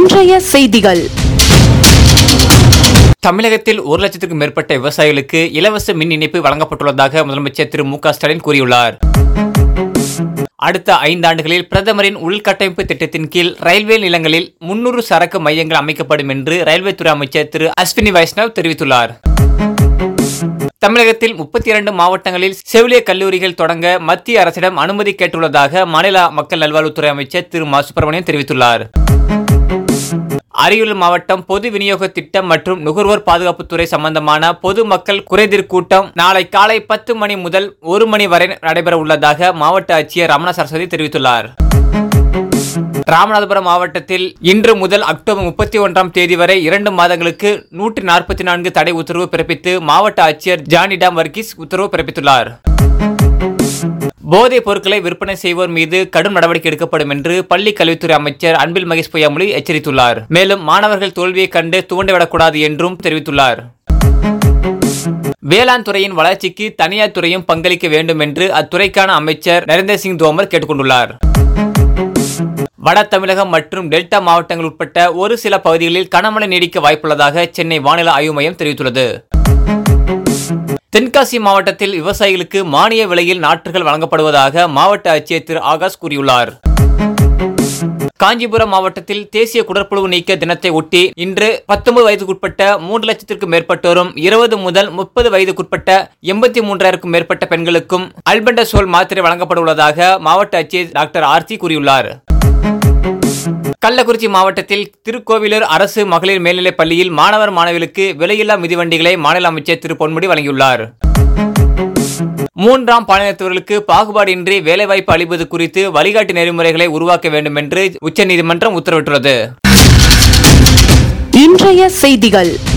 இன்றைய செய்திகள் தமிழகத்தில் ஒரு லட்சத்துக்கும் மேற்பட்ட விவசாயிகளுக்கு இலவச மின் இணைப்பு வழங்கப்பட்டுள்ளதாக முதலமைச்சர் திரு மு க ஸ்டாலின் கூறியுள்ளார் அடுத்த ஐந்தாண்டுகளில் பிரதமரின் உள்கட்டமைப்பு திட்டத்தின் கீழ் ரயில்வே நிலங்களில் முன்னூறு சரக்கு மையங்கள் அமைக்கப்படும் என்று ரயில்வே துறை அமைச்சர் திரு அஸ்வினி வைஷ்ணவ் தெரிவித்துள்ளார் தமிழகத்தில் முப்பத்தி இரண்டு மாவட்டங்களில் செவிலிய கல்லூரிகள் தொடங்க மத்திய அரசிடம் அனுமதி கேட்டுள்ளதாக மாநில மக்கள் நல்வாழ்வுத்துறை அமைச்சர் திரு மா சுப்பிரமணியன் தெரிவித்துள்ளார் அரியலூர் மாவட்டம் பொது விநியோக திட்டம் மற்றும் நுகர்வோர் பாதுகாப்புத்துறை சம்பந்தமான பொதுமக்கள் குறைதீர் கூட்டம் நாளை காலை பத்து மணி முதல் ஒரு மணி வரை நடைபெற உள்ளதாக மாவட்ட ஆட்சியர் ரமண சரஸ்வதி தெரிவித்துள்ளார் ராமநாதபுரம் மாவட்டத்தில் இன்று முதல் அக்டோபர் முப்பத்தி ஒன்றாம் தேதி வரை இரண்டு மாதங்களுக்கு நூற்றி நாற்பத்தி நான்கு தடை உத்தரவு பிறப்பித்து மாவட்ட ஆட்சியர் ஜானிடாம் வர்கீஸ் உத்தரவு பிறப்பித்துள்ளார் போதைப் பொருட்களை விற்பனை செய்வோர் மீது கடும் நடவடிக்கை எடுக்கப்படும் என்று பள்ளி கல்வித்துறை அமைச்சர் அன்பில் மகேஷ் பொய்யாமொழி எச்சரித்துள்ளார் மேலும் மாணவர்கள் தோல்வியை கண்டு துவண்டிவிடக்கூடாது என்றும் தெரிவித்துள்ளார் வேளாண் துறையின் வளர்ச்சிக்கு தனியார் துறையும் பங்களிக்க வேண்டும் என்று அத்துறைக்கான அமைச்சர் நரேந்திர சிங் தோமர் கேட்டுக்கொண்டுள்ளார் வட தமிழகம் மற்றும் டெல்டா மாவட்டங்கள் உட்பட்ட ஒரு சில பகுதிகளில் கனமழை நீடிக்க வாய்ப்புள்ளதாக சென்னை வானிலை ஆய்வு மையம் தெரிவித்துள்ளது தென்காசி மாவட்டத்தில் விவசாயிகளுக்கு மானிய விலையில் நாற்றுகள் வழங்கப்படுவதாக மாவட்ட ஆட்சியர் திரு ஆகாஷ் கூறியுள்ளார் காஞ்சிபுரம் மாவட்டத்தில் தேசிய குடற்புழு நீக்க தினத்தை ஒட்டி இன்று பத்தொன்பது வயதுக்குட்பட்ட மூன்று லட்சத்திற்கும் மேற்பட்டோரும் இருபது முதல் முப்பது வயதுக்குட்பட்ட எண்பத்தி மூன்றாயிரக்கும் மேற்பட்ட பெண்களுக்கும் அல்பெண்டசோல் மாத்திரை வழங்கப்பட உள்ளதாக மாவட்ட ஆட்சியர் டாக்டர் ஆர்த்தி கூறியுள்ளார் கள்ளக்குறிச்சி மாவட்டத்தில் திருக்கோவிலூர் அரசு மகளிர் மேல்நிலைப் பள்ளியில் மாணவர் மாணவிகளுக்கு விலையில்லா மிதிவண்டிகளை மாநில அமைச்சர் திரு பொன்முடி வழங்கியுள்ளார் மூன்றாம் பாலினத்தவர்களுக்கு பாகுபாடின்றி வேலைவாய்ப்பு அளிப்பது குறித்து வழிகாட்டு நெறிமுறைகளை உருவாக்க வேண்டும் என்று உச்சநீதிமன்றம் உத்தரவிட்டுள்ளது இன்றைய செய்திகள்